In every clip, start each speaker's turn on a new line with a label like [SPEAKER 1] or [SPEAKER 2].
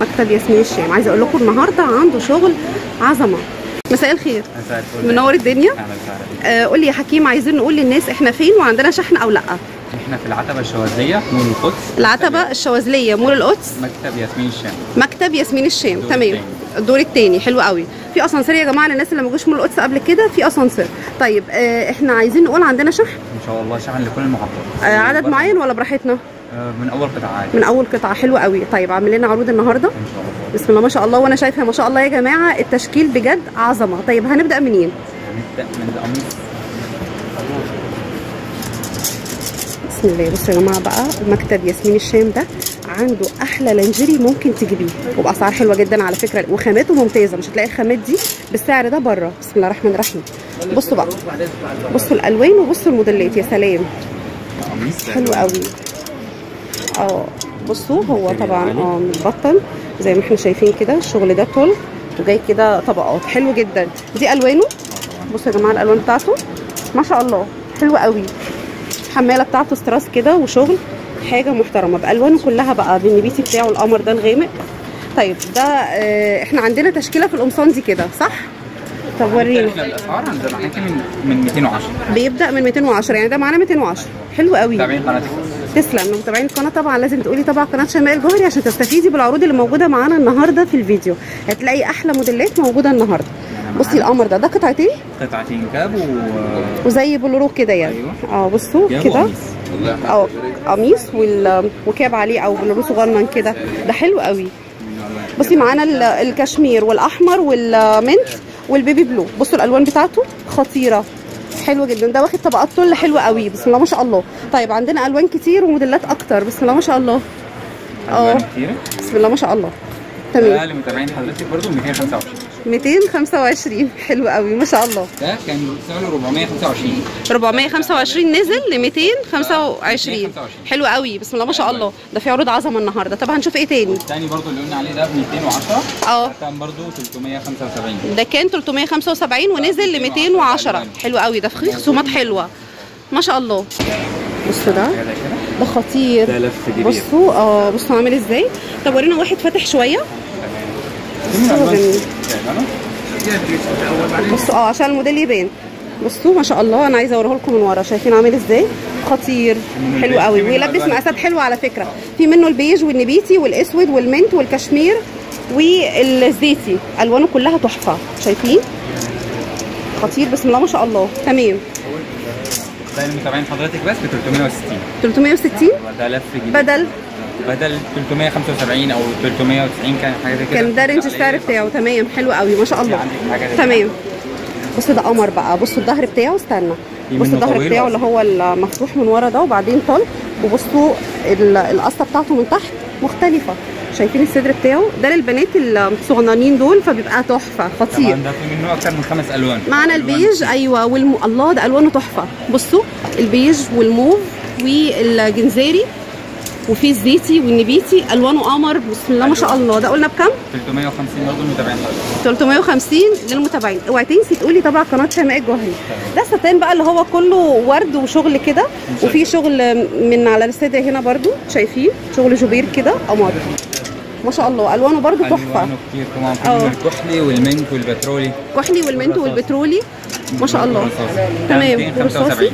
[SPEAKER 1] مكتب ياسمين الشام عايزه اقول لكم النهارده عنده شغل عظمه مساء الخير
[SPEAKER 2] مساء الفل
[SPEAKER 1] منور الدنيا
[SPEAKER 2] اهلا وسهلا
[SPEAKER 1] آه قول لي يا حكيم عايزين نقول للناس احنا فين وعندنا شحن او لا
[SPEAKER 2] احنا في العتبه الشواذليه مول القدس
[SPEAKER 1] العتبه الشواذليه مول القدس
[SPEAKER 2] مكتب ياسمين الشام
[SPEAKER 1] مكتب ياسمين الشام
[SPEAKER 2] الدور
[SPEAKER 1] تمام
[SPEAKER 2] التاني.
[SPEAKER 1] الدور الثاني حلو قوي في اسانسير يا جماعه للناس اللي ما جوش مول القدس قبل كده في اسانسير طيب آه احنا عايزين نقول عندنا شحن
[SPEAKER 2] ان شاء الله شحن لكل المحافظات
[SPEAKER 1] آه عدد
[SPEAKER 2] بره-
[SPEAKER 1] معين ولا براحتنا
[SPEAKER 2] آه، من اول قطعه عادي
[SPEAKER 1] من اول قطعه حلوه قوي طيب عامل لنا عروض النهارده
[SPEAKER 2] ان شاء الله
[SPEAKER 1] بسم الله ما شاء الله وانا شايفه ما شاء الله يا جماعه التشكيل بجد عظمه طيب هنبدا منين
[SPEAKER 2] هنبدا من القميص
[SPEAKER 1] بسم الله بصوا يا جماعه بقى مكتب ياسمين الشام ده عنده احلى لانجري ممكن تجيبيه وباسعار حلوه جدا على فكره وخاماته ممتازه مش هتلاقي الخامات دي بالسعر ده بره بسم الله الرحمن الرحيم بصوا بقى بصوا الالوان وبصوا الموديلات يا سلام
[SPEAKER 2] قميص
[SPEAKER 1] حلو قوي اه بصوا هو طبعا اه متبطن زي ما احنا شايفين كده الشغل ده طول وجاي كده طبقات حلو جدا دي الوانه بصوا يا جماعه الالوان بتاعته ما شاء الله حلو قوي الحماله بتاعته ستراس كده وشغل حاجه محترمه بالوانه كلها بقى بالنبيتي بتاعه القمر ده الغامق طيب ده اه احنا عندنا تشكيله في القمصان دي كده صح طب ورينا
[SPEAKER 2] احنا الاسعار عندنا معاكي من من 210
[SPEAKER 1] بيبدا من 210 يعني ده معانا 210 حلو قوي
[SPEAKER 2] تابعين قناتك
[SPEAKER 1] تسلم متابعين القناه طبعا لازم تقولي طبعا قناه شماء الجوهري عشان تستفيدي بالعروض اللي موجوده معانا النهارده في الفيديو هتلاقي احلى موديلات موجوده النهارده بصي القمر ده ده قطعتين
[SPEAKER 2] قطعتين كاب و
[SPEAKER 1] وزي بلورو كده يعني
[SPEAKER 2] أيوة.
[SPEAKER 1] اه بصوا
[SPEAKER 2] كاب
[SPEAKER 1] كده
[SPEAKER 2] وقميص.
[SPEAKER 1] اه قميص وال- وكاب عليه او بلورو صغنن كده ده حلو قوي بصي معانا ال- الكشمير والاحمر والمنت والبيبي بلو بصوا الالوان بتاعته خطيره حلو جدا ده واخد طبقات طل حلوه قوي بسم الله ما شاء الله طيب عندنا الوان كتير وموديلات اكتر بسم الله ما شاء الله
[SPEAKER 2] الوان
[SPEAKER 1] اه.
[SPEAKER 2] كتيره
[SPEAKER 1] بسم الله ما شاء الله تمام
[SPEAKER 2] ده لمتابعين حضرتك برضه 225
[SPEAKER 1] 225 حلو قوي ما شاء الله
[SPEAKER 2] ده كان سعره 425
[SPEAKER 1] 425 نزل ل 225
[SPEAKER 2] 225.
[SPEAKER 1] حلو قوي بسم الله ما شاء الله ده في عروض عظمه النهارده طب هنشوف ايه تاني
[SPEAKER 2] الثاني برضه اللي قلنا عليه ده ب 210
[SPEAKER 1] اه
[SPEAKER 2] كان برضه 375
[SPEAKER 1] ده كان 375 ونزل ل 210 حلو قوي ده في خصومات حلوه ما شاء الله بصوا ده
[SPEAKER 2] حاجه زي كده
[SPEAKER 1] ده خطير
[SPEAKER 2] ده لف كبير
[SPEAKER 1] بصوا اه بصوا عامل ازاي طب ورينا واحد فاتح شويه بصوا جميل. بصوا اه عشان الموديل يبان بصوا ما شاء الله انا عايزه اوريه لكم من ورا شايفين عامل ازاي خطير
[SPEAKER 2] منه
[SPEAKER 1] حلو
[SPEAKER 2] البيج،
[SPEAKER 1] قوي
[SPEAKER 2] في منه
[SPEAKER 1] ويلبس
[SPEAKER 2] ألوان.
[SPEAKER 1] مقاسات حلوه على فكره في منه البيج والنبيتي والاسود والمنت والكشمير والزيتي الوانه كلها تحفه شايفين خطير بسم الله ما شاء الله تمام
[SPEAKER 2] ده اللي متابعين حضرتك بس ب 360
[SPEAKER 1] 360
[SPEAKER 2] ده لف جديد
[SPEAKER 1] بدل
[SPEAKER 2] بدل 375 او 390 كان حاجه زي كده
[SPEAKER 1] كان ده رينج السعر بتاعه تمام حلو قوي ما شاء الله
[SPEAKER 2] عندك حاجة زي
[SPEAKER 1] تمام بصوا ده قمر بقى بصوا الظهر بتاعه استنى
[SPEAKER 2] في
[SPEAKER 1] بصوا
[SPEAKER 2] منه
[SPEAKER 1] الظهر
[SPEAKER 2] طويل
[SPEAKER 1] بتاعه اللي هو المفتوح من ورا ده وبعدين طل وبصوا ال- القصه بتاعته من تحت مختلفه شايفين الصدر بتاعه ده للبنات الصغننين دول فبيبقى تحفه خطير
[SPEAKER 2] طبعا ده في منه اكتر من خمس الوان
[SPEAKER 1] معانا
[SPEAKER 2] ألوان
[SPEAKER 1] البيج
[SPEAKER 2] كتير.
[SPEAKER 1] ايوه والم... الله ده الوانه تحفه بصوا البيج والموف والجنزيري وفي الزيتي والنبيتي الوانه قمر بسم الله ما شاء الله ده قلنا بكام
[SPEAKER 2] 350 برضه المتابعين حضرتك
[SPEAKER 1] 350 للمتابعين اوعي تنسي تقولي طبعا قناه شماء الجوهري ده ستان بقى اللي هو كله ورد وشغل كده وفي شغل من على الصدر هنا برضو شايفين شغل جوبير كده قمر ما شاء الله الوانه برضو تحفه
[SPEAKER 2] الوانه كتير طبعا في
[SPEAKER 1] اه.
[SPEAKER 2] منه الكحلي والمنت والبترولي
[SPEAKER 1] كحلي والمنت والبترولي ما شاء الله
[SPEAKER 2] والرصاصي.
[SPEAKER 1] تمام
[SPEAKER 2] ده
[SPEAKER 1] والرصاصي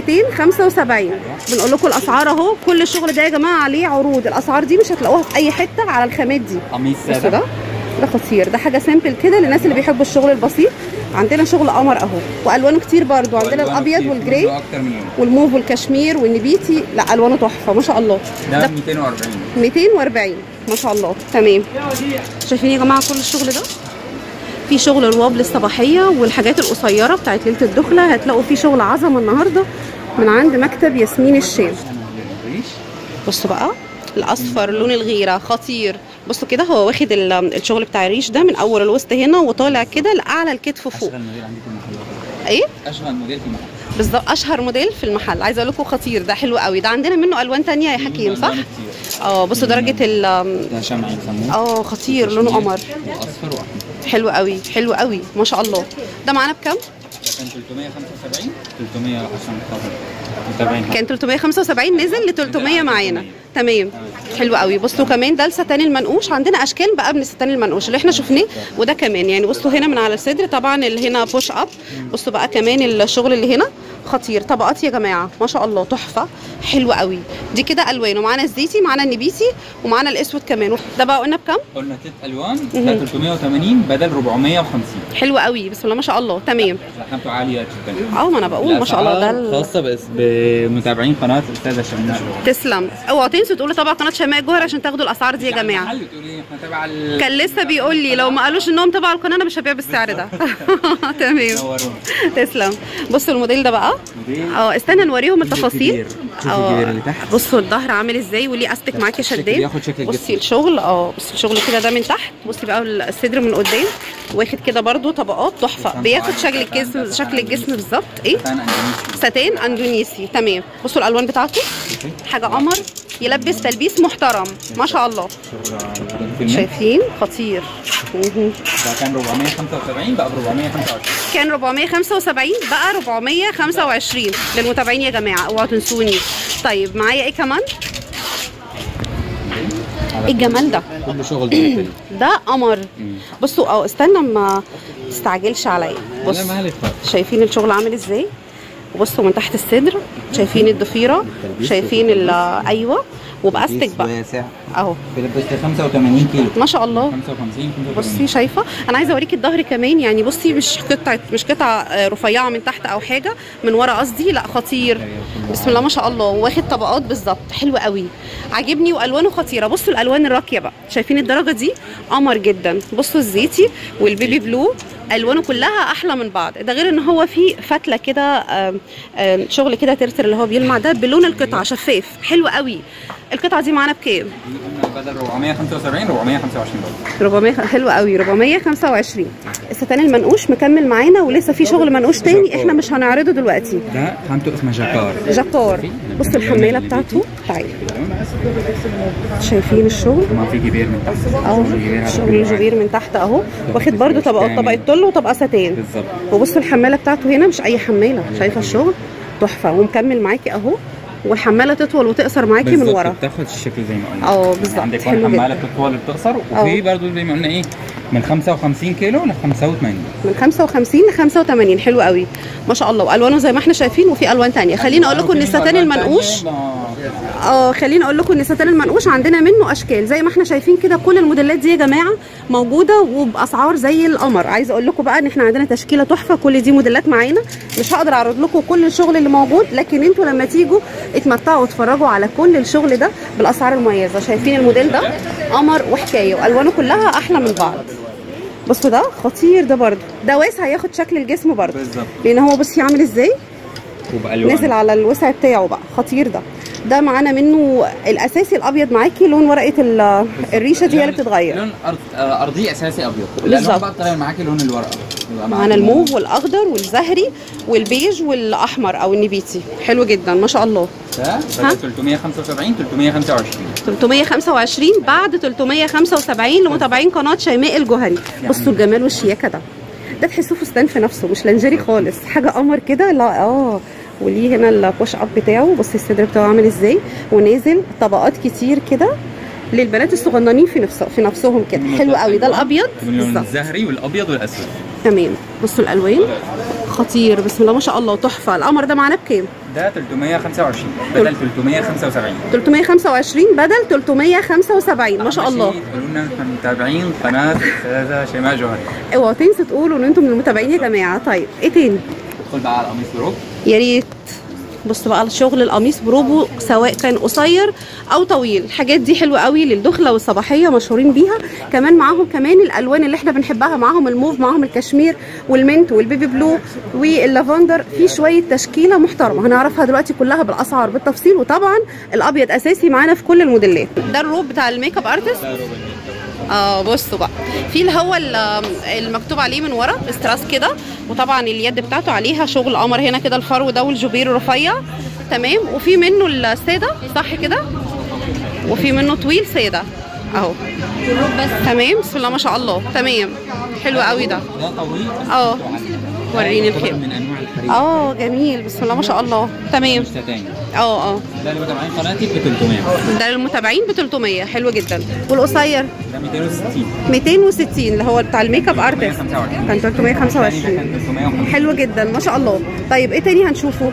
[SPEAKER 1] 275 بنقول لكم الاسعار اهو كل الشغل ده يا جماعه عليه عروض الاسعار دي مش هتلاقوها في اي حته على الخامات دي
[SPEAKER 2] قميص
[SPEAKER 1] بصوا ده
[SPEAKER 2] ساده
[SPEAKER 1] ده خطير ده حاجه سامبل كده للناس اللي بيحبوا الشغل البسيط عندنا شغل قمر اهو والوانه كتير برضو عندنا
[SPEAKER 2] وألوانه
[SPEAKER 1] الابيض
[SPEAKER 2] كتير،
[SPEAKER 1] والجراي
[SPEAKER 2] منه اكتر من لون
[SPEAKER 1] والموف والكشمير والنبيتي لا الوانه تحفه ما شاء الله
[SPEAKER 2] ده
[SPEAKER 1] ده
[SPEAKER 2] 240
[SPEAKER 1] 240 ما شاء الله تمام شايفين يا جماعه كل الشغل ده في شغل رواب للصباحيه والحاجات القصيره بتاعت ليله الدخله هتلاقوا في شغل عظمه النهارده من عند مكتب ياسمين الشام بصوا بقى الاصفر لون الغيره خطير بصوا كده هو واخد ال- الشغل بتاع الريش ده من اول الوسط هنا وطالع كده لاعلى الكتف فوق
[SPEAKER 2] اشغل موديل عندي في المحل
[SPEAKER 1] ايه
[SPEAKER 2] اشغل موديل في المحل
[SPEAKER 1] بالظبط اشهر موديل في المحل عايزه اقول لكم خطير ده حلو قوي ده عندنا منه الوان تانية يا حكيم صح
[SPEAKER 2] ألوانه كتير.
[SPEAKER 1] اه بصوا درجه ال
[SPEAKER 2] ده شمعي يسموه
[SPEAKER 1] اه خطير لونه قمر
[SPEAKER 2] واصفر واحمر
[SPEAKER 1] حلو قوي حلو قوي ما شاء الله ده معانا بكام
[SPEAKER 2] كان 375 300 عشان خاطر متابعين
[SPEAKER 1] كان 375 نزل ل 300 معانا تمام حلو قوي بصوا كمان ده الستان المنقوش عندنا اشكال بقى من الستان المنقوش اللي احنا شفناه وده كمان يعني بصوا هنا من على الصدر طبعا اللي هنا بوش اب بصوا بقى كمان الشغل اللي هنا خطير طبقات يا جماعه ما شاء الله تحفه حلو قوي دي كده الوان ومعانا الزيتي معانا النبيتي ومعانا الاسود كمان ده بقى قلنا بكام
[SPEAKER 2] قلنا ست الوان ده 380 بدل 450
[SPEAKER 1] حلو قوي بسم الله ما شاء الله تمام
[SPEAKER 2] زحمته عاليه جدا
[SPEAKER 1] اه ما انا بقول ما شاء الله ده
[SPEAKER 2] الأسعار
[SPEAKER 1] ال-
[SPEAKER 2] خاصه بس بمتابعين قناه الاستاذه شماء
[SPEAKER 1] تسلم اوعوا تنسوا تقولوا طبعا قناه شماء الجوهر عشان تاخدوا الاسعار دي يا جماعه
[SPEAKER 2] محل تقولي احنا تبع ال-
[SPEAKER 1] كان لسه بيقول لي لو ما قالوش انهم تبع القناه انا مش هبيع بالسعر ده تمام
[SPEAKER 2] نورونا
[SPEAKER 1] تسلم بصوا الموديل ده بقى
[SPEAKER 2] موديل
[SPEAKER 1] اه استنى نوريهم التفاصيل
[SPEAKER 2] كبير. شوفي الكبير اللي تحت.
[SPEAKER 1] بصوا الظهر عامل ازاي وليه استك معاكي
[SPEAKER 2] الشكل
[SPEAKER 1] شدين
[SPEAKER 2] بياخد شكل
[SPEAKER 1] بصي
[SPEAKER 2] الجسم.
[SPEAKER 1] الشغل اه بصي الشغل كده ده من تحت بصي بقى الصدر من قدام واخد كده برضو طبقات تحفه بياخد شكل الجسم شكل الجسم بالظبط ايه
[SPEAKER 2] ستان اندونيسي
[SPEAKER 1] ساتين اندونيسي تمام بصوا الالوان بتاعته حاجه قمر يلبس تلبيس محترم ما شاء الله
[SPEAKER 2] شغل في المنت.
[SPEAKER 1] شايفين خطير مهم.
[SPEAKER 2] ده كان 475 بقى ب 425
[SPEAKER 1] كان 475 بقى 425 للمتابعين يا جماعه اوعوا تنسوني طيب معايا ايه كمان ايه الجمال ده
[SPEAKER 2] كل شغل داخلي
[SPEAKER 1] ده قمر بصوا اه استنى ما تستعجلش عليا
[SPEAKER 2] بص
[SPEAKER 1] بص
[SPEAKER 2] لا ما خالص
[SPEAKER 1] شايفين الشغل عامل ازاي وبصوا من تحت الصدر شايفين الضفيره شايفين ال- ايوه وباستك بقى
[SPEAKER 2] واسع
[SPEAKER 1] اهو
[SPEAKER 2] بيلبس لي 85 كيلو
[SPEAKER 1] ما شاء الله
[SPEAKER 2] 55
[SPEAKER 1] بصي شايفه انا عايزه اوريكي الظهر كمان يعني بصي مش قطعه مش قطعه آه، رفيعه من تحت او حاجه من ورا قصدي لا خطير بسم الله ما شاء الله واخد طبقات بالظبط حلو قوي عاجبني والوانه خطيره بصوا الالوان الراقيه بقى شايفين الدرجه دي قمر جدا بصوا الزيتي والبيبي بلو الوانه كلها احلى من بعض ده غير ان هو في فتله كده آم، آم، شغل كده ترتر اللي هو بيلمع ده بلون القطعه شفاف حلو قوي القطعه دي معانا بكام
[SPEAKER 2] بدل 475 425 دولار
[SPEAKER 1] 400 حلو قوي 425 الستان المنقوش مكمل معانا ولسه في شغل منقوش تاني احنا مش هنعرضه دلوقتي
[SPEAKER 2] ده خامته اسمها جاكار
[SPEAKER 1] جاكار بص الحماله بتاعته تعالي شايفين الشغل
[SPEAKER 2] ما في كبير من تحت
[SPEAKER 1] اهو
[SPEAKER 2] الجبير هذا
[SPEAKER 1] شغل
[SPEAKER 2] كله
[SPEAKER 1] الجبير من تحت اهو واخد برضو طبقات طبقه طل وطبقه ستان
[SPEAKER 2] بالظبط
[SPEAKER 1] وبصوا الحماله بتاعته هنا مش اي حماله شايفه الشغل تحفه ومكمل معاكي اهو والحماله تطول وتقصر معاكي من
[SPEAKER 2] بالظبط،
[SPEAKER 1] ورا
[SPEAKER 2] بتاخد الشكل زي ما قلنا
[SPEAKER 1] اه بالظبط
[SPEAKER 2] عندك
[SPEAKER 1] حلو
[SPEAKER 2] واحد حماله
[SPEAKER 1] جدا
[SPEAKER 2] بتطول بتقصر
[SPEAKER 1] اه.
[SPEAKER 2] وفي برضه زي ما قلنا ايه من 55 كيلو ل 85
[SPEAKER 1] من 55 ل 85 حلو قوي ما شاء الله والوانه زي ما احنا شايفين وفي الوان تانية خليني اقول لكم ان الستان المنقوش اه خليني اقول لكم ان الستان المنقوش عندنا منه اشكال زي ما احنا شايفين كده كل الموديلات دي يا جماعه موجوده وباسعار زي القمر عايزه اقول لكم بقى ان احنا عندنا تشكيله تحفه كل دي موديلات معانا مش هقدر اعرض لكم كل الشغل اللي موجود لكن انتوا لما تيجوا اتمتعوا واتفرجوا على كل الشغل ده بالاسعار المميزه شايفين الموديل ده قمر وحكايه والوانه كلها احلى من بعض بصوا ده خطير ده برده ده واسع ياخد شكل الجسم برده
[SPEAKER 2] بالظبط
[SPEAKER 1] لان هو بصي عامل ازاي
[SPEAKER 2] وبالوان
[SPEAKER 1] نزل على الوسع بتاعه بقى خطير ده ده معانا منه الاساسي الابيض معاكي لون ورقه ال- الريشه دي هي اللي بتتغير
[SPEAKER 2] لون أرض آه، ارضي اساسي ابيض
[SPEAKER 1] بالظبط.
[SPEAKER 2] الالوان بقى بتغير معاكي لون الورقه يبقى
[SPEAKER 1] معانا الموف والاخضر والزهري والبيج والاحمر او النبيتي حلو جدا ما شاء الله
[SPEAKER 2] ده
[SPEAKER 1] ها؟
[SPEAKER 2] بدل 375 325
[SPEAKER 1] 325 بعد 375 لمتابعين قناه شيماء الجوهري بصوا الجمال والشياكه ده ده تحسوه فستان في نفسه مش لانجيري خالص حاجه قمر كده لا اه وليه هنا البوش اب بتاعه بصي الصدر بتاعه عامل ازاي ونازل طبقات كتير كده للبنات الصغننين في نفسه في نفسهم كده حلو قوي ده الابيض
[SPEAKER 2] اللون
[SPEAKER 1] بالظبط
[SPEAKER 2] الزهري والابيض والاسود
[SPEAKER 1] تمام بصوا الالوان خطير بسم الله ما شاء الله تحفه القمر ده معانا بكام
[SPEAKER 2] ده 325 بدل 375
[SPEAKER 1] 325 بدل 375 ما شاء الله
[SPEAKER 2] قالوا لنا احنا متابعين قناه الاستاذه شيماء جوهري
[SPEAKER 1] اوعوا تنسوا تقولوا ان انتم من المتابعين يا جماعه طيب ايه تاني
[SPEAKER 2] ندخل بقى على القميص بروب
[SPEAKER 1] يا ريت بصوا بقى الشغل القميص بروبو سواء كان قصير او طويل الحاجات دي حلوه قوي للدخله والصباحيه مشهورين بيها كمان معاهم كمان الالوان اللي احنا بنحبها معاهم الموف معاهم الكشمير والمنت والبيبي بلو واللافندر في شويه تشكيله محترمه هنعرفها دلوقتي كلها بالاسعار بالتفصيل وطبعا الابيض اساسي معانا في كل الموديلات ده الروب بتاع الميك اب ارتست اه بصوا بقى في اللي هو ال- المكتوب عليه من ورا استراس كده وطبعا اليد بتاعته عليها شغل قمر هنا كده الفرو ده والجوبير الرفيع تمام وفي منه الساده صح كده وفي منه طويل ساده اهو تمام بسم الله ما شاء الله تمام حلو قوي ده
[SPEAKER 2] ده طويل بس
[SPEAKER 1] اه.
[SPEAKER 2] شكله عالي.
[SPEAKER 1] وريني
[SPEAKER 2] يعتبر
[SPEAKER 1] الخير.
[SPEAKER 2] من انواع مع الحرير
[SPEAKER 1] اه جميل بسم الله ما شاء الله تمام
[SPEAKER 2] مش ستان
[SPEAKER 1] اه اه
[SPEAKER 2] ده اللي متابعين قناتي ب 300
[SPEAKER 1] ده للمتابعين ب 300 حلو جدا والقصير
[SPEAKER 2] ده 260
[SPEAKER 1] 260 اللي هو بتاع الميك اب ارتست
[SPEAKER 2] 325
[SPEAKER 1] كان 325
[SPEAKER 2] كان 350
[SPEAKER 1] حلو جدا ما شاء الله طيب ايه تاني هنشوفه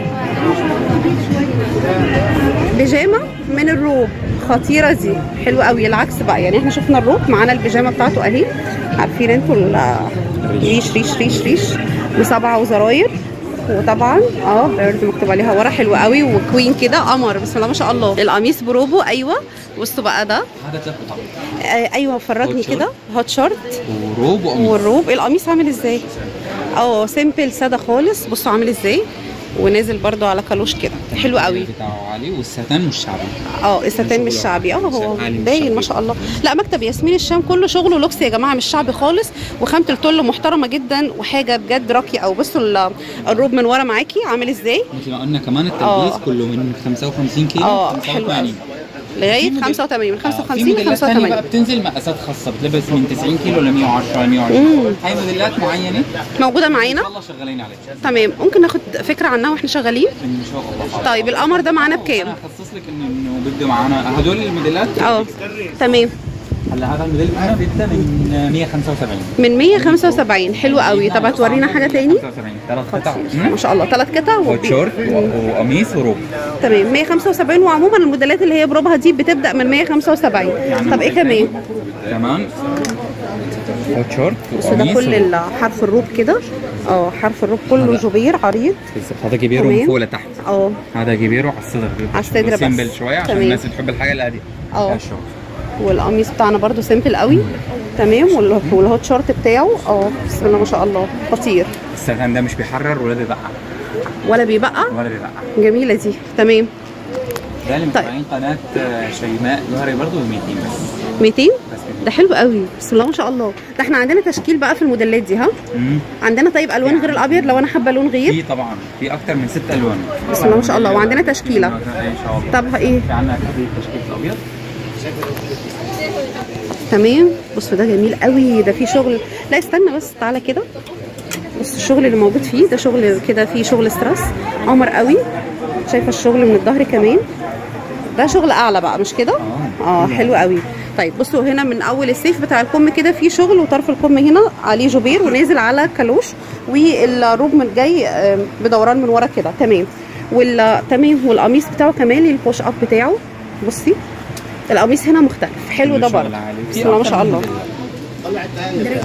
[SPEAKER 1] بيجامه من الروب خطيره دي حلوه قوي العكس بقى يعني احنا شفنا الروب معانا البيجامه بتاعته اهي عارفين انتوا ال- ريش ريش ريش ريش وسبعه وزراير وطبعا اه بيرد مكتوب عليها ورا حلوه قوي وكوين كده قمر بسم الله ما شاء الله القميص بروبو ايوه بصوا بقى ده
[SPEAKER 2] هذا ثلاث قطع
[SPEAKER 1] آه ايوه فرجني
[SPEAKER 2] هوت شورت.
[SPEAKER 1] كده هوت شورت
[SPEAKER 2] وروب وقميص
[SPEAKER 1] والروب القميص عامل ازاي اه سيمبل ساده خالص بصوا عامل ازاي ونازل برضو على كالوش كده حلو قوي
[SPEAKER 2] بتاعه عالي والستان مش شعبي
[SPEAKER 1] اه الستان مش
[SPEAKER 2] شغله
[SPEAKER 1] شعبي اه هو
[SPEAKER 2] عالي مش
[SPEAKER 1] باين
[SPEAKER 2] شعبي.
[SPEAKER 1] ما شاء الله لا مكتب ياسمين الشام كله شغله لوكس يا جماعه مش شعبي خالص وخامه التل محترمه جدا وحاجه بجد راقيه او بصوا ال- الروب من ورا معاكي عامل ازاي
[SPEAKER 2] مثل ما قلنا كمان
[SPEAKER 1] آه.
[SPEAKER 2] التلبيس كله من 55 كيلو
[SPEAKER 1] اه
[SPEAKER 2] 85.
[SPEAKER 1] حلو قوي لغايه
[SPEAKER 2] في
[SPEAKER 1] 85 من
[SPEAKER 2] آه،
[SPEAKER 1] 55
[SPEAKER 2] في
[SPEAKER 1] ل
[SPEAKER 2] موديلات تانية بقى
[SPEAKER 1] 85
[SPEAKER 2] بتنزل مقاسات خاصة بتلبس من 90 كيلو ل 110 ل 120 هاي موديلات معينة
[SPEAKER 1] موجوده
[SPEAKER 2] ان
[SPEAKER 1] معانا
[SPEAKER 2] شاء الله شغالين عليها
[SPEAKER 1] تمام ممكن ناخد فكره عنها واحنا شغالين
[SPEAKER 2] ان شاء الله
[SPEAKER 1] طيب القمر ده معانا بكام
[SPEAKER 2] انا هخصص لك انه انه بيبدوا معانا هدول الموديلات
[SPEAKER 1] اه تمام
[SPEAKER 2] هلا هذا الموديل معنا بيبدا من 175
[SPEAKER 1] من 175 حلو قوي طب هتورينا حاجه تاني
[SPEAKER 2] 75 ثلاث قطع
[SPEAKER 1] ما شاء الله ثلاث قطع
[SPEAKER 2] هوت
[SPEAKER 1] وبي-
[SPEAKER 2] شورت و- وقميص وروب
[SPEAKER 1] تمام 175 وعموما الموديلات اللي هي بروبها دي بتبدا من 175 طب ايه كمان
[SPEAKER 2] كمان هوت شورت
[SPEAKER 1] بس ده
[SPEAKER 2] وقميص
[SPEAKER 1] كل
[SPEAKER 2] وروب.
[SPEAKER 1] ال- حرف الروب كده اه حرف الروب كله
[SPEAKER 2] هذا.
[SPEAKER 1] جبير عريض
[SPEAKER 2] بالظبط هذا كبيره
[SPEAKER 1] تمام.
[SPEAKER 2] من فوق لتحت
[SPEAKER 1] اه
[SPEAKER 2] هذا كبيره على الصدر
[SPEAKER 1] على الصدر بس.
[SPEAKER 2] سيمبل شويه عشان
[SPEAKER 1] تمام.
[SPEAKER 2] الناس اللي تحب الحاجه الهاديه
[SPEAKER 1] اه.
[SPEAKER 2] ده الشغل.
[SPEAKER 1] والقميص بتاعنا برده سيمبل قوي تمام وال- والهوت شورت بتاعه اه بسم الله ما شاء الله خطير
[SPEAKER 2] السخان ده مش بيحرر ولا بيبقع
[SPEAKER 1] ولا بيبقى
[SPEAKER 2] ولا بيبقع
[SPEAKER 1] جميله دي تمام
[SPEAKER 2] ده اللي متابعين قناه آه، شيماء جوهري برضه ب 200 بس
[SPEAKER 1] 200
[SPEAKER 2] بس
[SPEAKER 1] ده حلو قوي بسم الله ما شاء الله ده احنا عندنا تشكيل بقى في الموديلات دي ها
[SPEAKER 2] مم.
[SPEAKER 1] عندنا طيب الوان غير الابيض لو انا حابه لون غير
[SPEAKER 2] في طبعا في اكتر من ست الوان
[SPEAKER 1] بسم الله ما شاء الله وعندنا تشكيله
[SPEAKER 2] ان شاء الله
[SPEAKER 1] طب ايه
[SPEAKER 2] في عندنا تحديد تشكيل الابيض
[SPEAKER 1] تمام بصوا ده جميل قوي ده فيه شغل لا استنى بس تعالى كده بص الشغل اللي موجود فيه ده شغل كده فيه شغل ستريس قمر قوي شايفه الشغل من الظهر كمان ده شغل اعلى بقى مش كده اه حلو قوي طيب بصوا هنا من اول السيف بتاع الكم كده فيه شغل وطرف الكم هنا عليه جوبير ونازل على كالوش والروب من جاي آه، بدوران من ورا كده تمام وال تمام والقميص بتاعه كمان البوش اب بتاعه بصي القميص هنا مختلف حلو ده
[SPEAKER 2] شغل
[SPEAKER 1] برضه
[SPEAKER 2] عالي.
[SPEAKER 1] بسم
[SPEAKER 2] في
[SPEAKER 1] الله ما
[SPEAKER 2] أكتر
[SPEAKER 1] شاء
[SPEAKER 2] من
[SPEAKER 1] الله
[SPEAKER 2] موديل.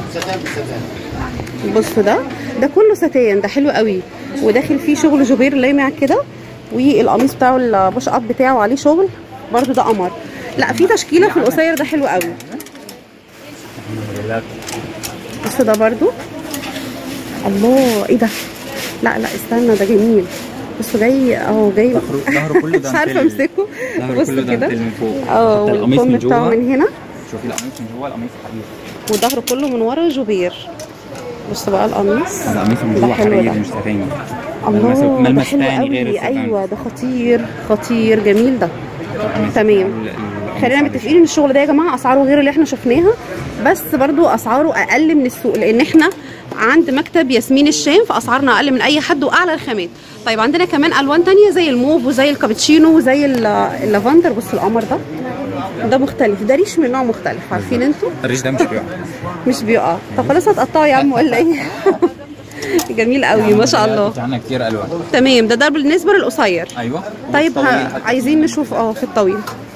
[SPEAKER 1] بصوا ده ده كله ستان ده حلو قوي وداخل فيه شغل جوبير لامع كده والقميص بتاعه البوش اب بتاعه عليه شغل برضو ده قمر لا في تشكيله في القصير ده حلو قوي
[SPEAKER 2] موديلات.
[SPEAKER 1] بصوا ده برضو الله ايه ده لا لا استنى ده جميل بصوا جاي اهو جاي
[SPEAKER 2] ظهره- ظهره كله
[SPEAKER 1] مش عارفه
[SPEAKER 2] دانتيل.
[SPEAKER 1] امسكه
[SPEAKER 2] ظهره
[SPEAKER 1] بص
[SPEAKER 2] كله
[SPEAKER 1] كده
[SPEAKER 2] دانتيل من فوق
[SPEAKER 1] اه
[SPEAKER 2] حتى القميص
[SPEAKER 1] والكم
[SPEAKER 2] من
[SPEAKER 1] بتاعه
[SPEAKER 2] جوه
[SPEAKER 1] من هنا
[SPEAKER 2] شوفي القميص من جوه القميص حرير
[SPEAKER 1] وظهره كله من ورا جوبير بصوا بقى القميص
[SPEAKER 2] هذا قميص من
[SPEAKER 1] ده
[SPEAKER 2] جوه
[SPEAKER 1] حلو
[SPEAKER 2] حرير
[SPEAKER 1] ده
[SPEAKER 2] مش ستاني
[SPEAKER 1] الله ده
[SPEAKER 2] ملمس
[SPEAKER 1] حلو
[SPEAKER 2] تاني غير
[SPEAKER 1] قوي
[SPEAKER 2] الستان
[SPEAKER 1] ايوه ده خطير خطير جميل ده
[SPEAKER 2] القميص
[SPEAKER 1] تمام.
[SPEAKER 2] ال- ال-
[SPEAKER 1] خلينا
[SPEAKER 2] القميص
[SPEAKER 1] متفقين ان الشغل ده يا جماعه اسعاره غير اللي احنا شفناها بس برضو اسعاره اقل من السوق لان احنا عند مكتب ياسمين الشام فاسعارنا اقل من اي حد واعلى الخامات طيب عندنا كمان الوان تانية زي الموف وزي الكابتشينو وزي ال- اللافندر بص القمر ده ده مختلف ده ريش من نوع مختلف عارفين انتوا
[SPEAKER 2] الريش ده مش بيقع
[SPEAKER 1] مش بيقع طب خلاص هتقطعه يا عم ولا ايه جميل قوي ما شاء الله
[SPEAKER 2] في عندنا كتير الوان
[SPEAKER 1] تمام ده ده بالنسبه للقصير
[SPEAKER 2] ايوه
[SPEAKER 1] طيب
[SPEAKER 2] والطويل
[SPEAKER 1] ه...
[SPEAKER 2] حتى.
[SPEAKER 1] عايزين نشوف اه في الطويل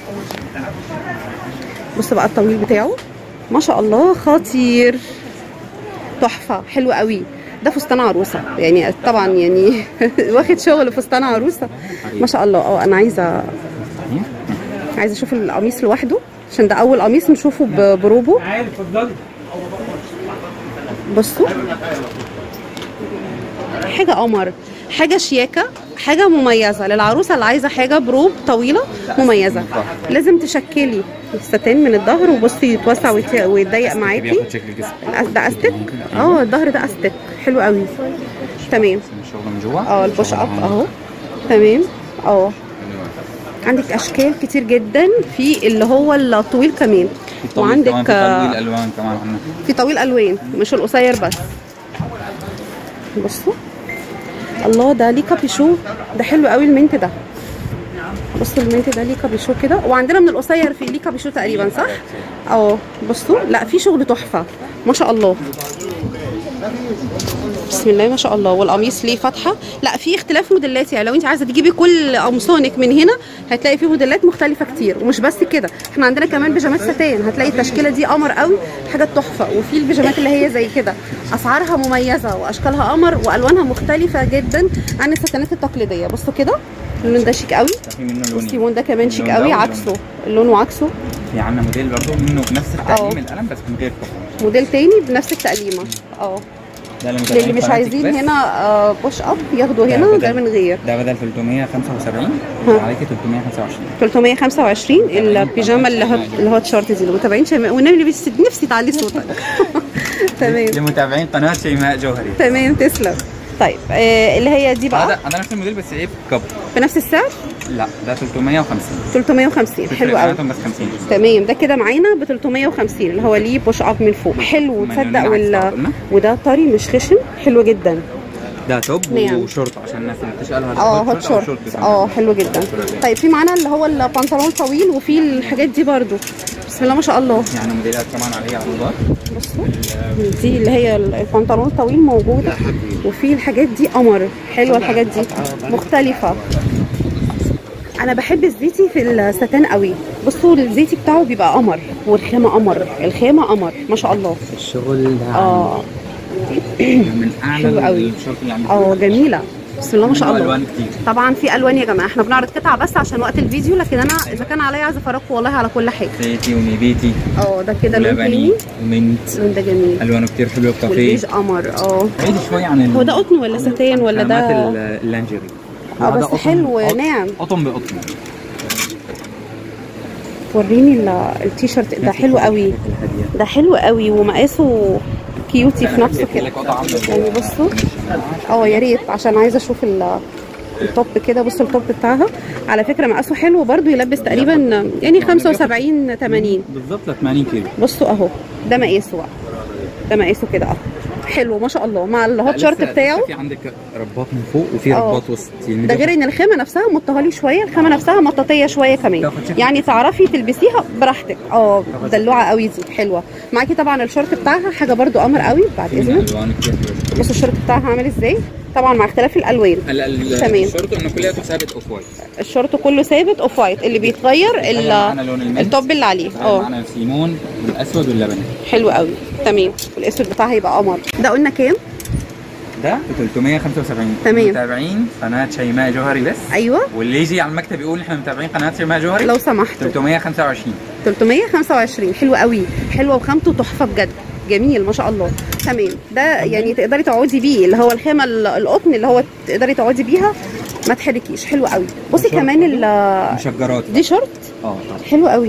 [SPEAKER 1] بص بقى الطويل بتاعه ما شاء الله خطير تحفه حلو قوي ده فستان عروسه يعني طبعا يعني واخد شغل فستان عروسه ما شاء الله اه انا عايزه عايزه اشوف القميص لوحده عشان ده اول قميص نشوفه ب- بروبه بصوا حاجه قمر حاجه شياكه حاجه مميزه للعروسه اللي عايزه حاجه بروب طويله مميزه لازم تشكلي الستان من الظهر وبصي يتوسع ويت- ويتضيق معاكي
[SPEAKER 2] بياخد شكل الجسم
[SPEAKER 1] الأس- ده استك اه الظهر ده استك حلو قوي تمام
[SPEAKER 2] الشغل من جوه
[SPEAKER 1] اه البوش اب اهو تمام اه عندك اشكال كتير جدا في اللي هو الطويل كمان
[SPEAKER 2] وعندك
[SPEAKER 1] وعندك
[SPEAKER 2] في
[SPEAKER 1] آه،
[SPEAKER 2] طويل الوان كمان عندنا
[SPEAKER 1] في طويل الوان مش القصير بس بصوا الله ده ليه كابيشو ده حلو قوي المنت ده بصوا المنت ده ليه كابيشو كده وعندنا من القصير في ليه كابيشو تقريبا صح اه بصوا لا في شغل تحفه ما شاء الله بسم الله ما شاء الله والقميص ليه فتحه لا في اختلاف موديلات يعني لو انت عايزه تجيبي كل قمصانك من هنا هتلاقي في موديلات مختلفه كتير ومش بس كده احنا عندنا كمان بيجامات ستان هتلاقي التشكيله دي قمر قوي حاجات تحفه وفي البيجامات اللي هي زي كده اسعارها مميزه واشكالها قمر والوانها مختلفه جدا عن الستانات التقليديه بصوا كده اللون ده شيك قوي
[SPEAKER 2] في منه لونين
[SPEAKER 1] السيمون ده كمان شيك
[SPEAKER 2] اللون ده
[SPEAKER 1] قوي
[SPEAKER 2] واللون
[SPEAKER 1] عكسه اللون وعكسه
[SPEAKER 2] في عندنا موديل برضه منه بنفس
[SPEAKER 1] اه.
[SPEAKER 2] التقليم القلم بس من غير كفر
[SPEAKER 1] موديل تاني بنفس التقليمه اه
[SPEAKER 2] ده اللي متابعين
[SPEAKER 1] للي مش
[SPEAKER 2] قناتك
[SPEAKER 1] عايزين
[SPEAKER 2] بس.
[SPEAKER 1] هنا آه، بوش اب ياخدوا
[SPEAKER 2] ده
[SPEAKER 1] هنا
[SPEAKER 2] بدل-
[SPEAKER 1] ده من غير
[SPEAKER 2] ده بدل 375
[SPEAKER 1] ها.
[SPEAKER 2] عليك 325
[SPEAKER 1] 325 البيجامه اللي هو اللي هو الشورت دي المتابعين شيماء والنبي نفسي نفسي تعلي صوتك تمام
[SPEAKER 2] لمتابعين قناه شيماء جوهري
[SPEAKER 1] تمام تسلم طيب آه اللي هي دي
[SPEAKER 2] هذا
[SPEAKER 1] بقى
[SPEAKER 2] هذا نفس الموديل بس ايه كب
[SPEAKER 1] بنفس السعر
[SPEAKER 2] لا ده 350
[SPEAKER 1] 350
[SPEAKER 2] تفرق
[SPEAKER 1] حلو قوي
[SPEAKER 2] بيناتهم بس 50
[SPEAKER 1] تمام ده كده معانا ب 350 اللي هو ليه بوش اب من فوق حلو
[SPEAKER 2] من
[SPEAKER 1] تصدق
[SPEAKER 2] اللون
[SPEAKER 1] وال
[SPEAKER 2] عكس قلنا.
[SPEAKER 1] وده طري مش خشن حلو جدا
[SPEAKER 2] ده توب
[SPEAKER 1] نعم.
[SPEAKER 2] وشورت عشان الناس اللي بتسالها ده
[SPEAKER 1] اه
[SPEAKER 2] هوت
[SPEAKER 1] هوت
[SPEAKER 2] شورت أو
[SPEAKER 1] شورت
[SPEAKER 2] كمان.
[SPEAKER 1] اه حلو جدا طيب في معانا اللي هو البنطلون طويل وفي الحاجات دي برضو بسم الله ما شاء الله
[SPEAKER 2] يعني موديلات كمان عليه عروضات
[SPEAKER 1] بصوا دي اللي هي البنطلون الطويل موجوده وفي الحاجات دي قمر حلوه الحاجات دي مختلفه انا بحب الزيتي في الستان قوي بصوا الزيتي بتاعه بيبقى قمر والخامه قمر الخامه قمر ما شاء الله
[SPEAKER 2] الشغل ده
[SPEAKER 1] اه
[SPEAKER 2] من اعلى
[SPEAKER 1] حلو قوي.
[SPEAKER 2] الشورت اللي عندي
[SPEAKER 1] اه جميله بسم الله ما شاء
[SPEAKER 2] منه
[SPEAKER 1] الله
[SPEAKER 2] الوان كتير
[SPEAKER 1] طبعا في الوان يا جماعه احنا بنعرض قطع بس عشان وقت الفيديو لكن انا اذا كان عليا عايزه افرجكم والله على كل حاجه
[SPEAKER 2] زيتي ونبيتي
[SPEAKER 1] اه ده كده لون
[SPEAKER 2] ولبني
[SPEAKER 1] تاني
[SPEAKER 2] ومنت
[SPEAKER 1] اللون ده جميل
[SPEAKER 2] الوانه كتير حلوه بكافيه
[SPEAKER 1] والبيج قمر اه
[SPEAKER 2] بعيد شوي عن ال-
[SPEAKER 1] هو ده قطن ولا ستان ولا
[SPEAKER 2] خامات
[SPEAKER 1] ده
[SPEAKER 2] ال- اللانجري
[SPEAKER 1] اه
[SPEAKER 2] ده
[SPEAKER 1] بس
[SPEAKER 2] قطن-
[SPEAKER 1] حلو
[SPEAKER 2] قط-
[SPEAKER 1] ناعم
[SPEAKER 2] قطن بقطن
[SPEAKER 1] وريني ال- التيشيرت ده حلو قوي ده حلو قوي ومقاسه كيوتي في نفسه كده يعني بصوا اه يا ريت عشان عايزه اشوف ال- التوب كده بصوا التوب بتاعها على فكره مقاسه حلو برضو يلبس تقريبا يعني 75 80
[SPEAKER 2] بالظبط ل 80 كيلو
[SPEAKER 1] بصوا اهو ده مقاسه بقى ده مقاسه كده اهو حلو ما شاء الله مع الهوت شورت
[SPEAKER 2] لسه-
[SPEAKER 1] بتاعه
[SPEAKER 2] لسه في عندك رباط من فوق وفي
[SPEAKER 1] اه.
[SPEAKER 2] رباط وسط يعني
[SPEAKER 1] ده غير ان الخامه نفسها مطهالي شويه الخامه نفسها مطاطيه شويه كمان
[SPEAKER 2] تاخد شكل.
[SPEAKER 1] يعني تعرفي تلبسيها براحتك اه دلوعه قوي دي حلوه معاكي طبعا الشورت بتاعها حاجه برضو قمر قوي بعد
[SPEAKER 2] في
[SPEAKER 1] اذنك
[SPEAKER 2] الوان كتير حلوه
[SPEAKER 1] بصوا الشورت بتاعها عامل ازاي طبعا مع اختلاف الالوان
[SPEAKER 2] ال- ال-
[SPEAKER 1] تمام.
[SPEAKER 2] الشورت انه كلياته ثابت اوف وايت
[SPEAKER 1] الشورت كله ثابت اوف وايت اللي بيتغير ال-
[SPEAKER 2] معانا لون المنت.
[SPEAKER 1] التوب اللي عليه اه
[SPEAKER 2] معانا السيمون والاسود واللبني
[SPEAKER 1] حلو قوي تمام والاسود بتاعها يبقى قمر ده قلنا كام
[SPEAKER 2] ده ب 375
[SPEAKER 1] تمام.
[SPEAKER 2] متابعين قناه شيماء جوهري بس
[SPEAKER 1] ايوه
[SPEAKER 2] واللي يجي على المكتب يقول احنا متابعين قناه شيماء جوهري
[SPEAKER 1] لو سمحتوا
[SPEAKER 2] 325
[SPEAKER 1] 325 حلو قوي حلوه وخامته تحفه بجد جميل ما شاء الله تمام ده يعني تقدري تقعدي بيه اللي هو الخامه ال- القطن اللي هو تقدري تقعدي بيها ما تحركيش حلو قوي بصي
[SPEAKER 2] وشورت
[SPEAKER 1] كمان ال-
[SPEAKER 2] مشجرات
[SPEAKER 1] دي شورت
[SPEAKER 2] اه طبعا
[SPEAKER 1] حلو قوي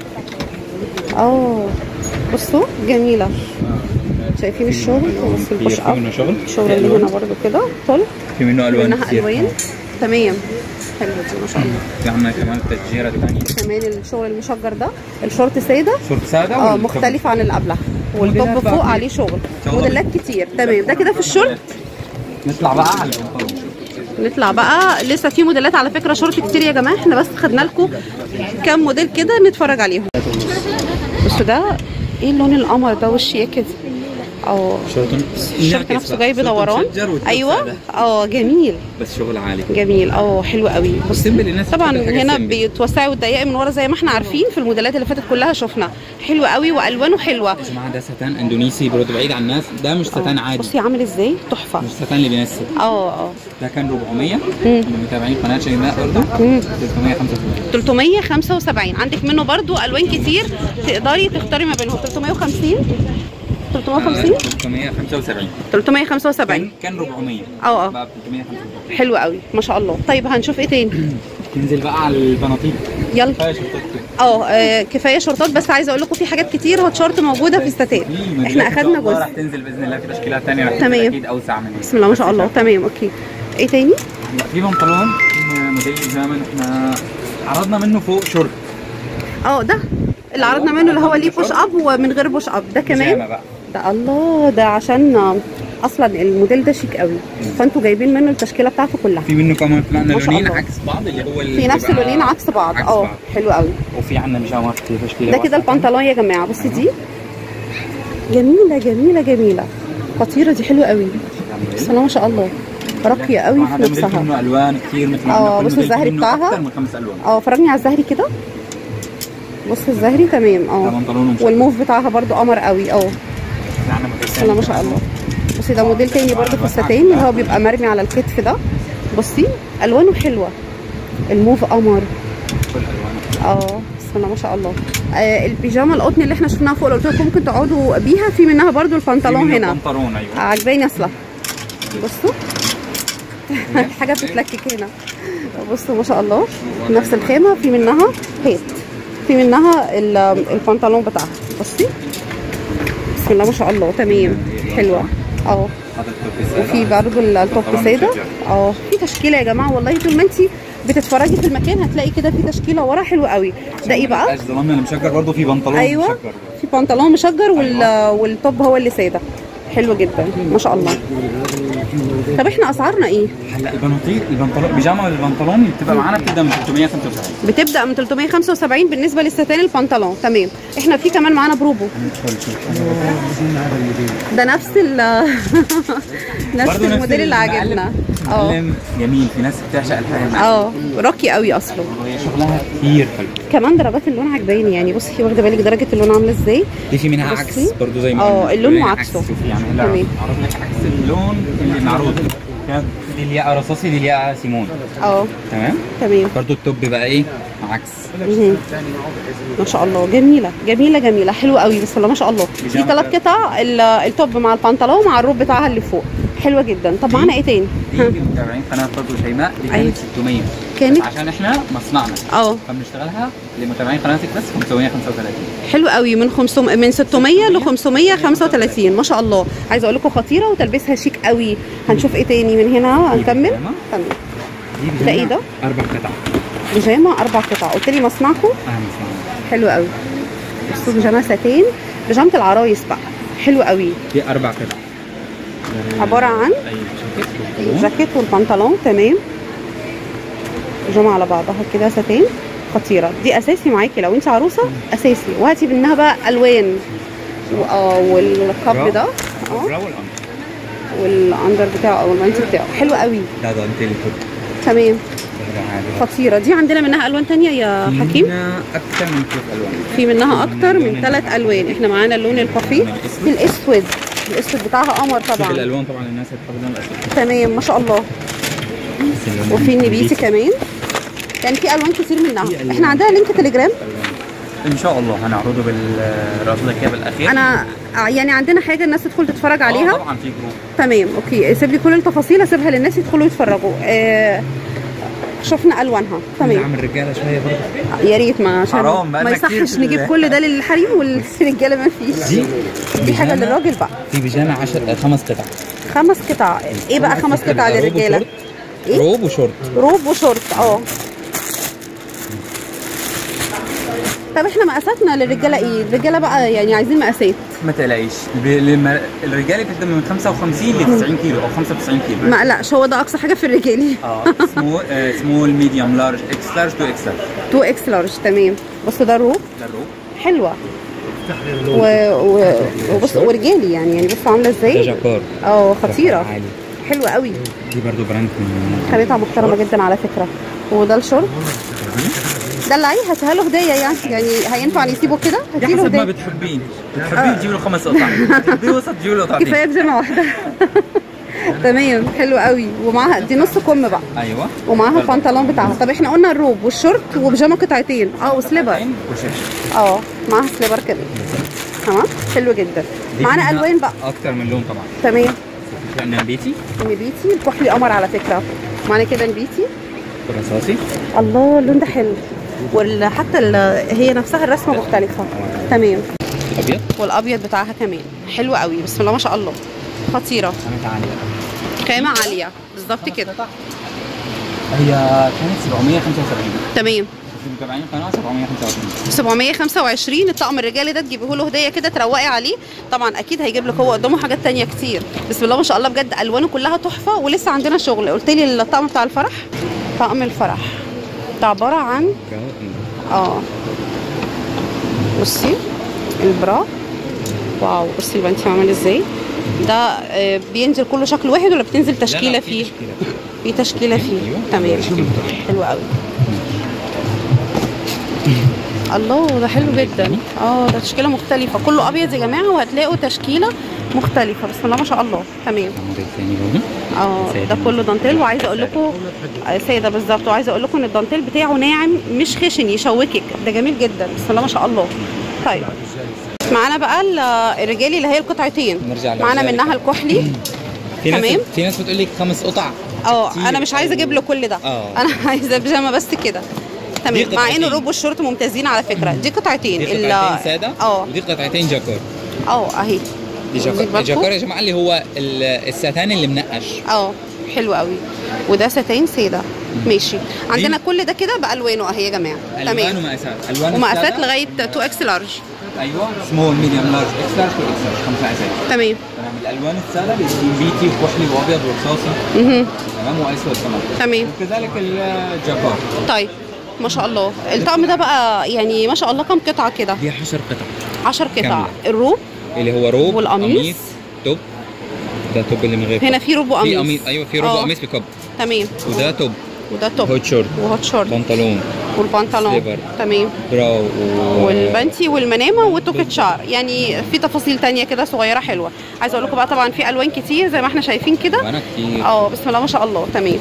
[SPEAKER 1] اه بصوا جميله شايفين الشغل بصوا
[SPEAKER 2] كتير
[SPEAKER 1] البوش
[SPEAKER 2] في
[SPEAKER 1] اب
[SPEAKER 2] منه شغل
[SPEAKER 1] الشغل
[SPEAKER 2] في
[SPEAKER 1] اللي
[SPEAKER 2] ألوان.
[SPEAKER 1] هنا برضو كده طل
[SPEAKER 2] في منه الوان
[SPEAKER 1] منها
[SPEAKER 2] كتير
[SPEAKER 1] الوان تمام حلو دي ما شاء الله
[SPEAKER 2] في عندنا كمان التشجيره الثانيه
[SPEAKER 1] كمان الشغل المشجر ده الشورت ساده
[SPEAKER 2] شورت ساده
[SPEAKER 1] اه
[SPEAKER 2] والتوب.
[SPEAKER 1] مختلف عن اللي قبلها والتوب
[SPEAKER 2] موديلات
[SPEAKER 1] فوق
[SPEAKER 2] بقى
[SPEAKER 1] عليه شغل
[SPEAKER 2] شغل.
[SPEAKER 1] موديلات كتير تمام ده كده في الشورت
[SPEAKER 2] نطلع بقى على البنطلون
[SPEAKER 1] نطلع بقى لسه في موديلات على فكره شورت كتير يا جماعه احنا بس خدنا لكم كام موديل كده نتفرج عليهم بصوا ده ايه اللون القمر ده والشياكه دي اه
[SPEAKER 2] شورت
[SPEAKER 1] الشورت نفسه جاي بدوران ايوه اه جميل
[SPEAKER 2] بس شغل عالي
[SPEAKER 1] جميل اه حلو قوي بص
[SPEAKER 2] سيمبل الناس
[SPEAKER 1] طبعا
[SPEAKER 2] بتحب الحاجات
[SPEAKER 1] هنا
[SPEAKER 2] سيمبل.
[SPEAKER 1] بيتوسعي وتضيقي من ورا زي ما احنا عارفين في الموديلات اللي فاتت كلها شفنا حلو قوي والوانه حلوه
[SPEAKER 2] يا جماعه ده ستان اندونيسي برضه بعيد عن الناس ده مش ستان عادي
[SPEAKER 1] بصي عامل ازاي تحفه
[SPEAKER 2] مش ستان اللي بينسل
[SPEAKER 1] اه اه
[SPEAKER 2] ده كان 400 اللي متابعين قناه شيماء برضه
[SPEAKER 1] مم.
[SPEAKER 2] 375
[SPEAKER 1] 375 عندك منه برضو الوان كتير تقدري تختاري ما بينهم 350 350
[SPEAKER 2] 375
[SPEAKER 1] 375
[SPEAKER 2] كان كان 400
[SPEAKER 1] اه اه
[SPEAKER 2] بقى ب 375
[SPEAKER 1] حلو قوي ما شاء الله طيب هنشوف ايه تاني
[SPEAKER 2] ننزل بقى على البناطيل
[SPEAKER 1] يلا
[SPEAKER 2] كفايه شورتات كده
[SPEAKER 1] اه آه، كفايه شورتات بس عايزه اقول لكم في حاجات كتير هوت شورت موجوده في الستات
[SPEAKER 2] في
[SPEAKER 1] احنا
[SPEAKER 2] موديلات إن شاء
[SPEAKER 1] اخدنا
[SPEAKER 2] الله راح
[SPEAKER 1] جزء
[SPEAKER 2] تنزل باذن الله في تشكيلات ثانيه راح
[SPEAKER 1] تمام.
[SPEAKER 2] تنزل اكيد اوسع من
[SPEAKER 1] بسم الله ما شاء الله تمام اوكي ايه تاني
[SPEAKER 2] في بنطلون موديل زمان احنا عرضنا منه فوق شورت
[SPEAKER 1] اه ده اللي عرضنا منه اللي هو ليه بوش اب ومن غير بوش اب ده
[SPEAKER 2] بيجامة
[SPEAKER 1] كمان
[SPEAKER 2] بقى
[SPEAKER 1] ده الله ده عشان اصلا الموديل ده شيك قوي فانتوا جايبين منه التشكيله بتاعته كلها
[SPEAKER 2] في منه كمان طلعنا
[SPEAKER 1] ما شاء
[SPEAKER 2] لونين
[SPEAKER 1] الله.
[SPEAKER 2] عكس بعض اللي هو اللي
[SPEAKER 1] في نفس
[SPEAKER 2] بيبقى
[SPEAKER 1] اللونين عكس بعض
[SPEAKER 2] عكس
[SPEAKER 1] اه
[SPEAKER 2] بعض.
[SPEAKER 1] حلو قوي
[SPEAKER 2] وفي عندنا بيجامات تشكيله
[SPEAKER 1] ده كده البنطلون يا جماعه بصي دي جميله جميله جميله خطيره دي حلوه قوي بسم الله ما شاء الله راقيه قوي في
[SPEAKER 2] هذا موديل
[SPEAKER 1] لبسها
[SPEAKER 2] منه الوان كثير مثل ما
[SPEAKER 1] اه،
[SPEAKER 2] عندنا
[SPEAKER 1] بص
[SPEAKER 2] كل موديل
[SPEAKER 1] الزهري
[SPEAKER 2] منه
[SPEAKER 1] بتاعها.
[SPEAKER 2] اكثر من خمس الوان
[SPEAKER 1] اه فرجني على الزهري كده بص الزهري تمام
[SPEAKER 2] ده
[SPEAKER 1] اه
[SPEAKER 2] بنطلونه مش
[SPEAKER 1] والموف بتاعها برضو قمر قوي اه
[SPEAKER 2] في عندنا موديل
[SPEAKER 1] بسم الله ما شاء الله بصي ده موديل تاني برضو في الستان اللي هو بيبقى مرمي على الكتف ده بصي الوانه حلوه الموف قمر
[SPEAKER 2] كل الوان
[SPEAKER 1] اه بسم الله ما شاء الله آه البيجامه القطن اللي احنا شفناها فوق اللي قلت لكم ممكن تقعدوا بيها في منها برضو البنطلون هنا
[SPEAKER 2] بنطلون ايوه
[SPEAKER 1] عجباني اصلا بصوا الحاجه بتتلكك هنا بصوا ما شاء الله نفس الخامه في منها هيت في منها ال- البنطلون بتاعها بصي بسم الله ما شاء الله تمام حلوه اه
[SPEAKER 2] هذا التوب
[SPEAKER 1] وفي برضه ال- التوب
[SPEAKER 2] طبعاً
[SPEAKER 1] ساده
[SPEAKER 2] مشجع.
[SPEAKER 1] اه في تشكيله يا جماعه والله طول ما انت بتتفرجي في المكان هتلاقي كده في تشكيله ورا حلوه قوي ده ايه بقى
[SPEAKER 2] ظلمنا المشجر برضه في بنطلون
[SPEAKER 1] ايوه
[SPEAKER 2] مشجر
[SPEAKER 1] في بنطلون مشجر وال... والتوب هو اللي ساده حلو جدا ما شاء الله طب احنا اسعارنا ايه
[SPEAKER 2] هلا البناطيل البنطلون بيجامه البنطلون اللي بتبقى معانا بتبدا من 375
[SPEAKER 1] بتبدا من 375 بالنسبه للستان البنطلون تمام احنا في كمان معانا بروبو ده نفس ال نفس
[SPEAKER 2] برضه
[SPEAKER 1] الموديل اللي
[SPEAKER 2] المعلم-
[SPEAKER 1] عاجبنا اه
[SPEAKER 2] معلم جميل في ناس بتعشق الحاجه
[SPEAKER 1] اه راقي قوي اصلا
[SPEAKER 2] وهي شغلها كتير حلو
[SPEAKER 1] كمان درجات اللون عجباني يعني بصي واخده بالك درجه اللون عامله ازاي
[SPEAKER 2] دي في منها
[SPEAKER 1] بصي.
[SPEAKER 2] عكس برضه زي ما
[SPEAKER 1] اه،
[SPEAKER 2] قلنا.
[SPEAKER 1] اللون
[SPEAKER 2] في
[SPEAKER 1] وعكسه.
[SPEAKER 2] عكس وفي يعني هلا
[SPEAKER 1] تمام.
[SPEAKER 2] عرض لك عكس اللون اللي معروض كانت دي الياقه رصاصي دي الياقه سيمون
[SPEAKER 1] اه
[SPEAKER 2] تمام
[SPEAKER 1] تمام
[SPEAKER 2] برضه التوب بقى ايه عكس
[SPEAKER 1] مهم. ما شاء الله جميله جميله جميله حلوه قوي بسم الله ما شاء الله دي
[SPEAKER 2] بيجامة
[SPEAKER 1] ثلاث قطع ال- التوب مع البنطلون مع الروب بتاعها اللي فوق حلوه جدا طب
[SPEAKER 2] دي-
[SPEAKER 1] معانا ايه تاني
[SPEAKER 2] دي
[SPEAKER 1] ها.
[SPEAKER 2] متابعين قناه برضه شيماء دي
[SPEAKER 1] أيوة.
[SPEAKER 2] كانت 600
[SPEAKER 1] كانت
[SPEAKER 2] عشان احنا مصنعنا
[SPEAKER 1] اه
[SPEAKER 2] فبنشتغلها لمتابعين قناتك بس 535
[SPEAKER 1] حلو قوي من 500 من 600 ل 535 ما شاء الله عايزه اقول لكم خطيره وتلبسها شيك قوي هنشوف ايه تاني من هنا هنكمل
[SPEAKER 2] بيجامة.
[SPEAKER 1] تمام
[SPEAKER 2] دي
[SPEAKER 1] ده إيه
[SPEAKER 2] بيجامة
[SPEAKER 1] ده؟
[SPEAKER 2] اربع قطع
[SPEAKER 1] بيجامه اربع قطع قلت لي مصنعكم
[SPEAKER 2] اهم مصنع
[SPEAKER 1] حلو قوي بصوا بيجامه ساتين بيجامه العرايس بقى حلو قوي
[SPEAKER 2] دي اربع قطع
[SPEAKER 1] عباره عن
[SPEAKER 2] اي جاكيت والبنطلون.
[SPEAKER 1] الجاكيت والبنطلون تمام بيجامه على بعضها كده ساتين خطيره دي اساسي معاكي لو انت عروسه اساسي وهاتي منها بقى الوان و- اه والكب ده اه
[SPEAKER 2] البرا والأمر.
[SPEAKER 1] والاندر بتاعه او المانتي بتاعه حلو قوي
[SPEAKER 2] لا ده انت اللي توب
[SPEAKER 1] تمام
[SPEAKER 2] ده عادي
[SPEAKER 1] خطيره دي عندنا منها الوان تانية يا حكيم
[SPEAKER 2] هنا اكثر من ثلاث الوان
[SPEAKER 1] في منها اكتر من ثلاث الوان احنا معانا اللون الكافي
[SPEAKER 2] الأسود.
[SPEAKER 1] الاسود الاسود بتاعها قمر
[SPEAKER 2] شوف
[SPEAKER 1] طبعا
[SPEAKER 2] الالوان طبعا الناس بتحب اللون الاسود
[SPEAKER 1] تمام ما شاء الله وفي النبيتي كمان يعني في الوان كتير منها
[SPEAKER 2] في ألوان.
[SPEAKER 1] احنا عندنا لينك تليجرام
[SPEAKER 2] ان شاء الله هنعرضه بالرصد الكاب الاخير
[SPEAKER 1] انا يعني عندنا حاجه الناس تدخل تتفرج
[SPEAKER 2] آه،
[SPEAKER 1] عليها
[SPEAKER 2] طبعا في جروب
[SPEAKER 1] تمام اوكي سيب لي كل التفاصيل اسيبها للناس يدخلوا يتفرجوا آه شفنا الوانها تمام
[SPEAKER 2] نعمل الرجاله شويه برضه
[SPEAKER 1] يا ريت ما عشان
[SPEAKER 2] حرام،
[SPEAKER 1] ما
[SPEAKER 2] بقالنا كتير
[SPEAKER 1] يصحش
[SPEAKER 2] في
[SPEAKER 1] نجيب
[SPEAKER 2] ال-
[SPEAKER 1] كل ده للحريم والرجاله ما فيش
[SPEAKER 2] دي
[SPEAKER 1] دي حاجه
[SPEAKER 2] بيجامة.
[SPEAKER 1] للراجل بقى
[SPEAKER 2] في بيجامه 10 خمس قطع
[SPEAKER 1] خمس قطع ايه بقى خمس قطع
[SPEAKER 2] روب
[SPEAKER 1] للرجاله
[SPEAKER 2] وشورت.
[SPEAKER 1] إيه؟
[SPEAKER 2] روب وشورت
[SPEAKER 1] روب وشورت اه طب احنا مقاساتنا للرجاله ايه الرجاله بقى يعني عايزين مقاسات
[SPEAKER 2] ما تقلقيش ب- لما الرجاله بتبدا من 55 ل 90 كيلو او 95 كيلو
[SPEAKER 1] ما لا هو ده اقصى حاجه في الرجالي
[SPEAKER 2] اه سمول آه، سمول ميديوم لارج اكس لارج تو اكس لارج
[SPEAKER 1] 2 اكس لارج تمام بص ده الروب
[SPEAKER 2] ده الروب
[SPEAKER 1] حلوه و... و... وبص ورجالي يعني يعني بص عامله
[SPEAKER 2] ده
[SPEAKER 1] ازاي
[SPEAKER 2] جاكار
[SPEAKER 1] اه خطيره
[SPEAKER 2] عالي
[SPEAKER 1] حلوه قوي
[SPEAKER 2] دي برضو براند من
[SPEAKER 1] خامتها محترمه جدا على فكره وده الشورت ده اللي عليه هاتها له هديه يعني يعني هينفع نسيبه كده
[SPEAKER 2] دي
[SPEAKER 1] هديله
[SPEAKER 2] حسب ما
[SPEAKER 1] هديه
[SPEAKER 2] بتحبين بتحبين تجيبي له خمس قطع بتحبيه وسط تجيبي له قطعتين
[SPEAKER 1] كفايه بيجامه واحده تمام حلو قوي ومعاها دي نص كم بقى
[SPEAKER 2] ايوه
[SPEAKER 1] ومعاها البنطلون بتاعها طب احنا قلنا الروب والشورت وبيجامه قطعتين اه وسليبر
[SPEAKER 2] وشبشب
[SPEAKER 1] اه معاها سليبر كمان تمام حلو جدا
[SPEAKER 2] دي
[SPEAKER 1] معانا
[SPEAKER 2] فيها
[SPEAKER 1] الوان بقى
[SPEAKER 2] اكتر من لون طبعا
[SPEAKER 1] تمام
[SPEAKER 2] في عندنا بيتي
[SPEAKER 1] نبيتي الكحلي قمر على فكره معانا كده نبيتي
[SPEAKER 2] رصاصي
[SPEAKER 1] الله اللون ده حلو وحتى هي نفسها الرسمه مختلفه تمام
[SPEAKER 2] ابيض
[SPEAKER 1] والابيض بتاعها كمان حلو قوي بسم الله ما شاء الله خطيره
[SPEAKER 2] خامة عالية
[SPEAKER 1] خامه عاليه بالظبط كده
[SPEAKER 2] هي كانت 775
[SPEAKER 1] تمام
[SPEAKER 2] متابعين القناه 725
[SPEAKER 1] 725 الطقم الرجالي ده تجيبيه له هديه كده تروقي عليه طبعا اكيد هيجيب لك هو قدامه حاجات تانية كتير بسم الله ما شاء الله بجد الوانه كلها تحفه ولسه عندنا شغل قلت لي الطقم بتاع الفرح طقم الفرح ده عباره عن اه بصي البرا واو بصي البنتي عامل ازاي ده آه، بينزل كله شكل واحد ولا بتنزل تشكيله فيه في تشكيله فيه
[SPEAKER 2] أيوة.
[SPEAKER 1] تمام حلو قوي الله ده حلو جدا اه ده تشكيله مختلفه كله ابيض يا جماعه وهتلاقوا تشكيله مختلفه بسم الله ما شاء الله تمام
[SPEAKER 2] موديل تاني برضه
[SPEAKER 1] اه
[SPEAKER 2] سادة.
[SPEAKER 1] ده كله دانتيل وعايزه اقول لكم آه، ساده بالظبط وعايزه اقول لكم ان الدانتيل بتاعه ناعم مش خشن يشوكك ده جميل جدا بسم الله ما شاء الله طيب معانا بقى ال- الرجالي اللي هي القطعتين
[SPEAKER 2] نرجع
[SPEAKER 1] معانا
[SPEAKER 2] للرجالي.
[SPEAKER 1] منها الكحلي
[SPEAKER 2] في ناس
[SPEAKER 1] تمام.
[SPEAKER 2] في ناس بتقول لك خمس قطع
[SPEAKER 1] اه
[SPEAKER 2] كتير
[SPEAKER 1] انا مش عايزه اجيب له كل ده
[SPEAKER 2] اه.
[SPEAKER 1] انا عايزه بيجامه بس كده
[SPEAKER 2] دي
[SPEAKER 1] تمام مع ان
[SPEAKER 2] قطعتين.
[SPEAKER 1] الروب والشورت ممتازين على فكره دي قطعتين
[SPEAKER 2] دي
[SPEAKER 1] ال-
[SPEAKER 2] قطعتين ساده
[SPEAKER 1] اه
[SPEAKER 2] ودي قطعتين جاكور
[SPEAKER 1] اه اهي
[SPEAKER 2] دي
[SPEAKER 1] واخدين
[SPEAKER 2] جاكور
[SPEAKER 1] بالكم؟
[SPEAKER 2] جاكور يا جماعه اللي هو ال- الستان اللي منقش
[SPEAKER 1] اه حلو قوي وده ستان ساده ماشي عندنا كل ده كده بالوانه اهي يا جماعه
[SPEAKER 2] الوان
[SPEAKER 1] تمام
[SPEAKER 2] ومقاسات الوان
[SPEAKER 1] ومقاسات
[SPEAKER 2] السادة.
[SPEAKER 1] لغايه 2 اكس لارج
[SPEAKER 2] ايوه سمول ميديوم لارج اكس لارج واكس لارج خمس مقاسات
[SPEAKER 1] تمام
[SPEAKER 2] تمام الالوان الساده بيكون بيتي وكحلي وابيض ورصاصي
[SPEAKER 1] مهم.
[SPEAKER 2] تمام واسود كمان
[SPEAKER 1] تمام
[SPEAKER 2] وكذلك الجاكور
[SPEAKER 1] طيب ما شاء الله الطقم ده بقى يعني ما شاء الله كام قطعه كده
[SPEAKER 2] دي 10 قطع
[SPEAKER 1] 10 قطع
[SPEAKER 2] كاملة.
[SPEAKER 1] الروب
[SPEAKER 2] اللي هو روب
[SPEAKER 1] والقميص.
[SPEAKER 2] قميص توب ده توب اللي من غير
[SPEAKER 1] هنا في روب
[SPEAKER 2] في
[SPEAKER 1] وقميص
[SPEAKER 2] قميص ايوه في روب
[SPEAKER 1] آه.
[SPEAKER 2] وقميص بكب
[SPEAKER 1] تمام
[SPEAKER 2] وده توب
[SPEAKER 1] وده توب
[SPEAKER 2] هوت شورت
[SPEAKER 1] وهوت شورت
[SPEAKER 2] بنطلون
[SPEAKER 1] والبنطلون
[SPEAKER 2] سليبر.
[SPEAKER 1] تمام
[SPEAKER 2] برا و...
[SPEAKER 1] والبنتي والمنامه وتوكة شعر يعني في تفاصيل تانية كده صغيره حلوه عايزه اقول لكم بقى طبعا في الوان كتير زي ما احنا شايفين كده
[SPEAKER 2] وانا كتير
[SPEAKER 1] اه بسم الله ما شاء الله تمام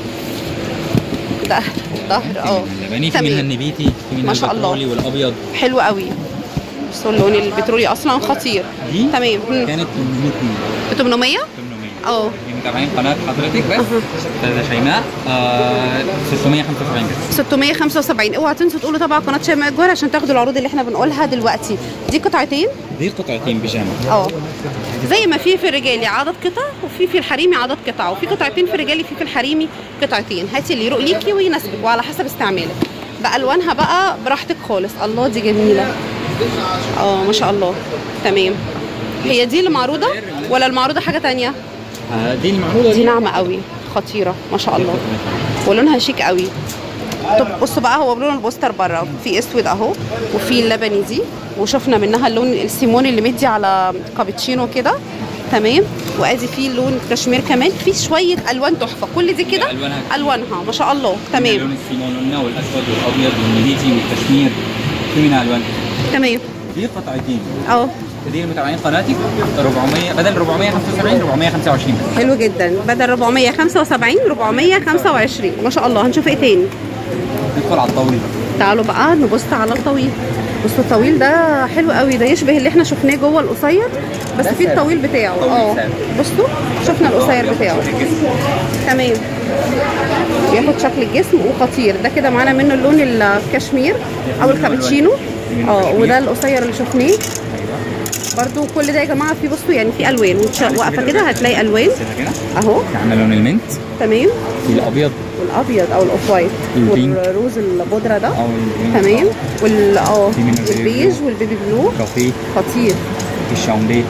[SPEAKER 1] ده ظهر اه
[SPEAKER 2] اللبني في منها
[SPEAKER 1] تمام
[SPEAKER 2] النبيتي في منها
[SPEAKER 1] ما شاء الله.
[SPEAKER 2] البترولي والابيض
[SPEAKER 1] حلو قوي بصوا اللون البترولي اصلا خطير
[SPEAKER 2] دي
[SPEAKER 1] تمام مم.
[SPEAKER 2] كانت 800
[SPEAKER 1] ب 800
[SPEAKER 2] 800
[SPEAKER 1] اه
[SPEAKER 2] دي متابعين قناه حضرتك بس استاذه شيماء آه 675 بس
[SPEAKER 1] 675 اوعى تنسوا تقولوا طبعا قناه شيماء الجوهر عشان تاخدوا العروض اللي احنا بنقولها دلوقتي دي قطعتين
[SPEAKER 2] دي قطعتين بيجامه
[SPEAKER 1] اه زي ما في في الرجالي عدد قطع وفي في الحريمي عدد قطع وفي قطعتين في الرجالي في في الحريمي قطعتين هاتي اللي يروق ليكي ويناسبك وعلى حسب استعمالك بالوانها بقى براحتك خالص الله دي جميله اه ما شاء الله تمام هي دي اللي معروضه ولا المعروضه حاجه تانية
[SPEAKER 2] آه دي المعروضه
[SPEAKER 1] دي ناعمه قوي خطيره ما شاء الله ولونها شيك قوي طب بصوا بقى هو لون البوستر بره في اسود اهو وفي اللبني دي وشفنا منها اللون السيمون اللي مدي على كابتشينو كده تمام وادي في لون كشمير كمان في شويه الوان تحفه كل دي كده
[SPEAKER 2] ألوانها كتير.
[SPEAKER 1] الوانها ما شاء الله
[SPEAKER 2] لون
[SPEAKER 1] تمام
[SPEAKER 2] السيمون قلنا والاسود والابيض والنبيتي والكشمير في منها الوان
[SPEAKER 1] تمام
[SPEAKER 2] دي قطعتين
[SPEAKER 1] اه
[SPEAKER 2] دي متابعين قناتك 400 بدل 475 425 بس
[SPEAKER 1] حلو جدا بدل 475 425 ما شاء الله هنشوف ايه تاني
[SPEAKER 2] ندخل على الطويل
[SPEAKER 1] تعالوا بقى نبص على الطويل بصوا الطويل ده حلو قوي ده يشبه اللي احنا شفناه جوه القصير بس
[SPEAKER 2] ده
[SPEAKER 1] في
[SPEAKER 2] ثابت.
[SPEAKER 1] الطويل بتاعه
[SPEAKER 2] طويل
[SPEAKER 1] اه
[SPEAKER 2] ثابت.
[SPEAKER 1] بصوا شفنا القصير بتاعه تمام بياخد شكل الجسم وخطير ده كده معانا منه اللون الكشمير او
[SPEAKER 2] منه
[SPEAKER 1] الكابتشينو
[SPEAKER 2] ألوان.
[SPEAKER 1] اه
[SPEAKER 2] كشمير.
[SPEAKER 1] وده القصير اللي شفناه برضو كل ده يا جماعه في بصوا يعني في الوان وتش- واقفه كده هتلاقي الوان
[SPEAKER 2] كده
[SPEAKER 1] اهو
[SPEAKER 2] عندنا لون المنت
[SPEAKER 1] تمام
[SPEAKER 2] في الابيض
[SPEAKER 1] والابيض او الاوف وايت
[SPEAKER 2] البينك.
[SPEAKER 1] والروز البودره ده
[SPEAKER 2] او البينك.
[SPEAKER 1] تمام وال اه
[SPEAKER 2] في منه البيبي
[SPEAKER 1] والبيج
[SPEAKER 2] بلو.
[SPEAKER 1] والبيبي بلو
[SPEAKER 2] كافيه
[SPEAKER 1] خطير
[SPEAKER 2] في الشاوندي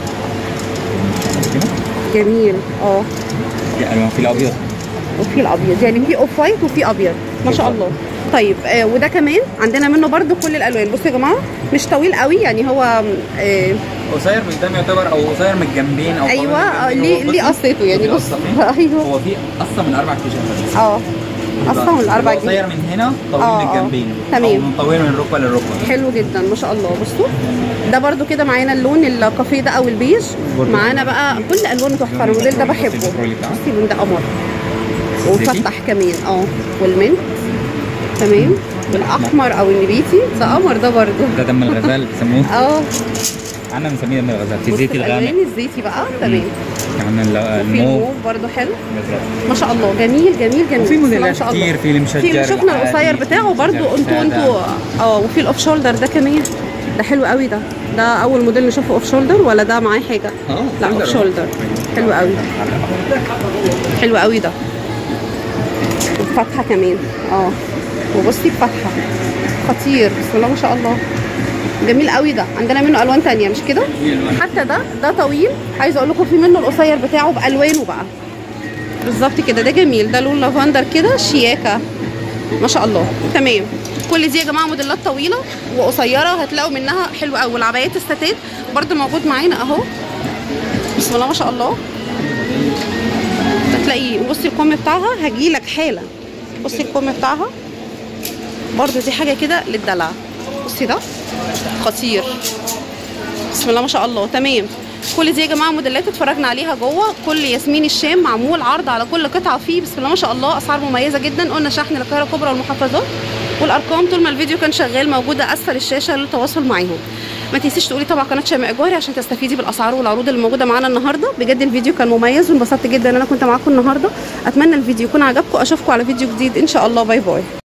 [SPEAKER 2] كده
[SPEAKER 1] جميل اه
[SPEAKER 2] في الوان في الابيض
[SPEAKER 1] وفي الابيض يعني في اوف وايت وفي ابيض ما شاء الله طيب آه وده كمان عندنا منه برده كل الالوان بصوا يا جماعه مش طويل قوي يعني هو آه
[SPEAKER 2] قصير من قدام يعتبر او قصير من الجنبين او طويل
[SPEAKER 1] ايوه
[SPEAKER 2] من
[SPEAKER 1] آه،
[SPEAKER 2] الجنبين.
[SPEAKER 1] ليه
[SPEAKER 2] هو
[SPEAKER 1] ليه
[SPEAKER 2] بصي-
[SPEAKER 1] قصته يعني
[SPEAKER 2] ليه
[SPEAKER 1] بص
[SPEAKER 2] قصة فيه؟
[SPEAKER 1] ايوه
[SPEAKER 2] هو في قصه من اربع كيشات
[SPEAKER 1] اه اصلا الاربع
[SPEAKER 2] قصير
[SPEAKER 1] جنيه
[SPEAKER 2] من هنا طويل
[SPEAKER 1] آه،
[SPEAKER 2] من
[SPEAKER 1] آه.
[SPEAKER 2] الجنبين
[SPEAKER 1] تمام.
[SPEAKER 2] او من طويل من الركبه للركبه
[SPEAKER 1] حلو جدا ما شاء الله بصوا ده برده كده معانا اللون الكافيه ده او البيج
[SPEAKER 2] برضو.
[SPEAKER 1] معانا بقى كل الوانه تحفه الموديل ده بحبه
[SPEAKER 2] بصي البترولي بتاعه.
[SPEAKER 1] بصي اللون ده قمر
[SPEAKER 2] زيتي.
[SPEAKER 1] وفتح كمان اه والمنت تمام والاحمر او النبيتي ده قمر ده برده
[SPEAKER 2] ده دم الغزال بيسموه
[SPEAKER 1] اه
[SPEAKER 2] عندنا بنسميه دم الغزال في
[SPEAKER 1] بص
[SPEAKER 2] زيت الغامق
[SPEAKER 1] الالوان الزيتي بقى تمام
[SPEAKER 2] عندنا ال-
[SPEAKER 1] وفي
[SPEAKER 2] الموف
[SPEAKER 1] الموف برده حلو
[SPEAKER 2] بالظبط
[SPEAKER 1] ما شاء الله جميل جميل جميل
[SPEAKER 2] وفي
[SPEAKER 1] بسم الله ما
[SPEAKER 2] موديلات
[SPEAKER 1] شاء الله.
[SPEAKER 2] كتير في المشجر
[SPEAKER 1] في شفنا
[SPEAKER 2] العادي،
[SPEAKER 1] القصير
[SPEAKER 2] في
[SPEAKER 1] بتاعه برضو
[SPEAKER 2] المشجر
[SPEAKER 1] انتوا
[SPEAKER 2] السادة.
[SPEAKER 1] انتوا اه وفي الاوف شولدر ده كمان ده حلو قوي ده ده اول موديل نشوفه اوف شولدر ولا ده معاه حاجه
[SPEAKER 2] اه
[SPEAKER 1] لا اوف شولدر حلو قوي حلو قوي ده وفتحه كمان اه وبصي بفتحه خطير بسم الله ما شاء الله جميل قوي ده عندنا منه الوان تانية مش كده حتى ده ده طويل عايزه اقول لكم في منه القصير بتاعه بالوانه بقى بالظبط كده ده جميل ده لون لافندر كده شياكه ما شاء الله تمام كل دي يا جماعه موديلات طويله وقصيره هتلاقوا منها حلو قوي والعبايات الستات برده موجود معانا اهو بسم الله ما شاء الله هتلاقي بصي الكم بتاعها هجيلك حالا بصي الكم بتاعها برده دي حاجه كده للدلع بصي ده خطير بسم الله ما شاء الله تمام كل دي يا جماعه موديلات اتفرجنا عليها جوه كل ياسمين الشام معمول عرض على كل قطعه فيه بسم الله ما شاء الله اسعار مميزه جدا قلنا شحن للقاهره الكبرى والمحافظات والارقام طول ما الفيديو كان شغال موجوده اسفل الشاشه للتواصل معاهم ما تنسيش تقولي طبعا قناه شماء جوهري عشان تستفيدي بالاسعار والعروض اللي موجوده معانا النهارده بجد الفيديو كان مميز وانبسطت جدا ان انا كنت معاكم النهارده اتمنى الفيديو يكون عجبكم اشوفكم على فيديو جديد ان شاء الله باي باي